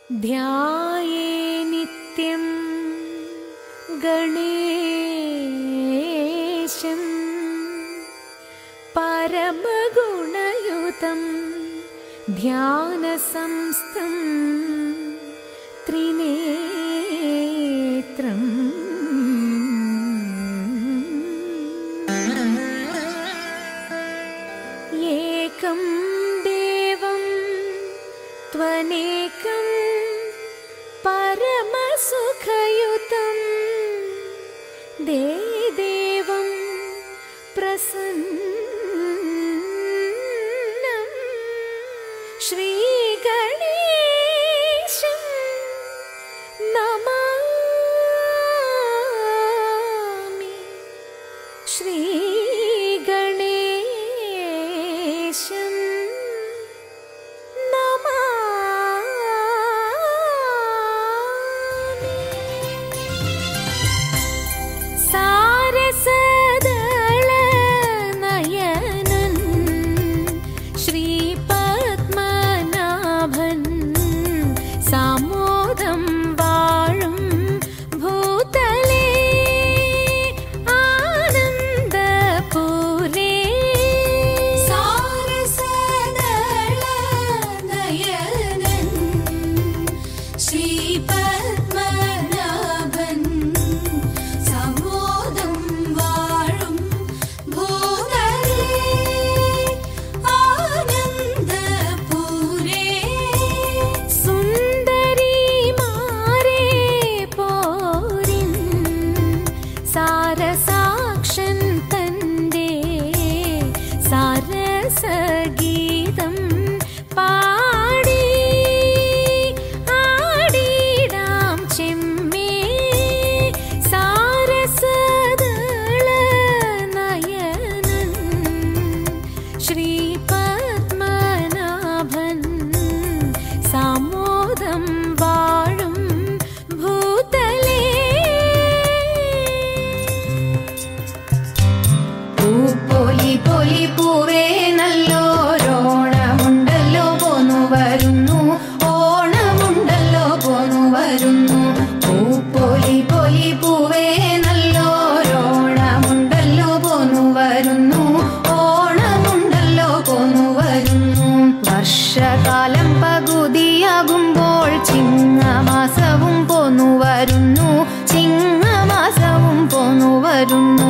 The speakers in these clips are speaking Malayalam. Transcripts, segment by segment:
ध्याये नित्यं गणेशं परमगुणयुतं ध्यानसंस्थं त्रिनेत्रम् एकं देवं त्वनेकं परमसुखयुतं देदेवं प्रसन्नं श्रीगणेशं नमामि श्रीगणेशं नमामि सारसदळनयनन् श्रीपद्मनाभन् सामोदं वाळुं भूतले आनन्दपुरे സാരസദളനയനൻ ശ്രീപത്മനാഭൻ സമോദം വാഴും ഭൂതലേ ആനന്ദപുരേ സുന്ദരിമാരേ പോരിൻ സാരസാക്ഷൻ തന്റെ സാരസഗീതം പാടി ആടിടാം ചെമ്മേ സാരസദളനയനൻ ശ്രീപത്മനാഭൻ സാമോദം വാഴും ഭൂതലേ പൂപ്പൊലി പൊലി പൂവേ നല്ലോരോണമുണ്ടല്ലോ പോന്നു വരുന്നു ഓണമുണ്ടല്ലോ പോന്നു വരുന്നു പൂപ്പൊലി പൊലി പൂവേ നല്ലോരോണമുണ്ടല്ലോ പോന്നു വരുന്നു ഓണമുണ്ടല്ലോ പോന്നു വരുന്നു വർഷകാലം പകുതിയാകുമ്പോൾ ചിങ്ങമാസവും പോന്നു വരുന്നു ചിങ്ങമാസവും പോന്നു വരുന്നു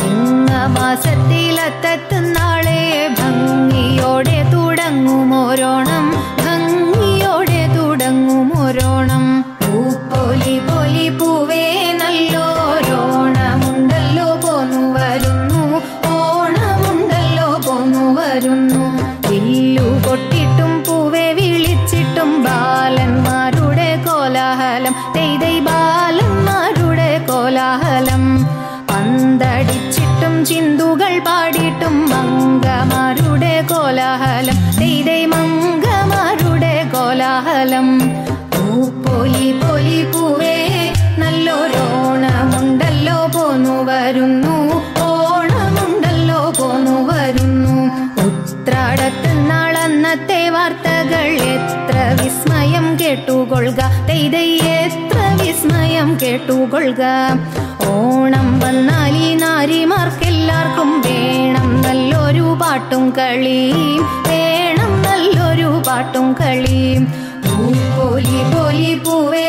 ചിങ്ങമാസത്തിലെത്തെത്തുന്നാളെ ഭംഗിയോടെ തുടങ്ങുമോരോണം ഭംഗിയോടെ തുടങ്ങുമോരോണം പൂപ്പൊലി പൊലി പൂവേ നല്ലോരോണമുണ്ടല്ലോ പോന്നു വരുന്നു ഓണമുണ്ടല്ലോ പോന്നു വരുന്നു വില്ലു പൊട്ടിട്ടും പൂവെ വിളിച്ചിട്ടും ബാലന്മാരുടെ കോലാഹലം തെയ്തൈ ബാലന്മാരുടെ കോലാഹലം പന്തടിച്ചിട്ടും ചിന്തുകൾ പാടിയിട്ടും മംഗമാരുടെ കോലാഹലം തെയ്തൈ മംഗമാരുടെ കോലാഹലം പൂപ്പൊലി പൊലി പൂവേ നല്ലൊരോണമുണ്ടല്ലോ പോന്നു വരുന്നു ഓണമുണ്ടല്ലോ പോന്നു വരുന്നു ഉത്രാടത്ത് നാളന്നത്തെ വാർത്തകൾ എത്ര വിസ്മയം കേട്ടുകൊള്ളുക തെയ്തൈ എത്ര വിസ്മയം കേട്ടുകൊള്ളുക ഓണം വന്നാൽ ഈ നാരിമാർക്കെല്ലാവർക്കും വേണം നല്ലൊരു പാട്ടും കളിയും വേണം നല്ലൊരു പാട്ടും കളിയും പൂപ്പൊലി പൊലി പൂവേ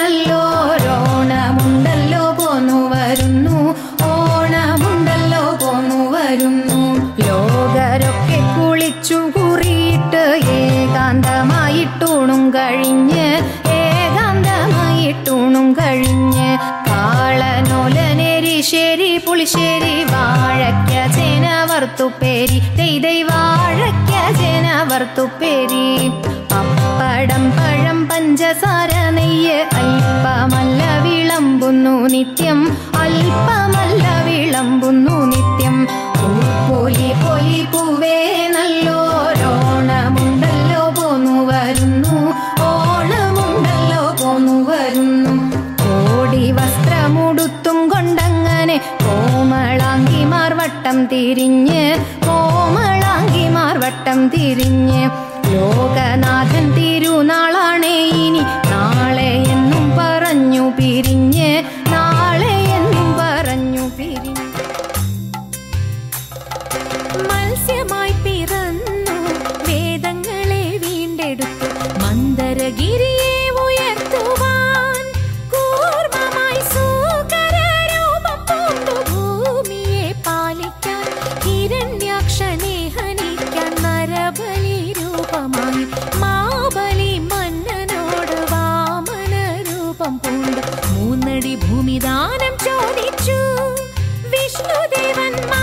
നല്ലോരോണമുണ്ടല്ലോ പോന്നു വരുന്നു ഓണമുണ്ടല്ലോ പോന്നു വരുന്നു ലോകരൊക്കെ കുളിച്ചു കുറിയിട്ട് ഏകാന്തമായിട്ടൂണും കഴിഞ്ഞ് ഏകാന്തമായിട്ടൂണും കഴിഞ്ഞ് കാളനോലനെരിശ്ശേരി പുളിശ്ശേരി വാഴയ്ക്ക ചേന വറുത്തുപ്പേരി തെയ്തൈ വാഴയ്ക്ക ചേന വറുത്തുപ്പേരി പപ്പടം പഴം പഞ്ചസാര നെയ്യ് അല്പമല്ല വിളമ്പുന്നു നിത്യം അല്പമല്ല വിളമ്പുന്നു നിത്യം പൂപ്പൊലി പൊലി പൂവേ നല്ലോരോണമുണ്ടല്ലോ പോന്നു വരുന്നു ഓണമുണ്ടല്ലോ പോന്നു വരുന്നു കോടി വസ്ത്രമുടുത്തും കൊണ്ടങ്ങനെ കോമളാങ്കിമാർ വട്ടം തിരിഞ്ഞ് കോമളാങ്കിമാർ വട്ടം തിരിഞ്ഞ് ലോകനാഥൻ തിരുനാളാണേ ഇനി സുന്ദരഗിരിയെ ഉയർത്തുവാൻ കൂർമ്മമായി സൂകരരൂപം പൂണ്ടു ഭൂമിയെ പാലിക്കാൻ ഹിരണ്യാക്ഷനെ ഹനിക്കാൻ നരബലി രൂപമായി മാബലി മന്നനോട് വാമന രൂപം പൂണ്ട് മൂന്നടി ഭൂമിദാനം ചോദിച്ചു വിഷ്ണുദേവൻ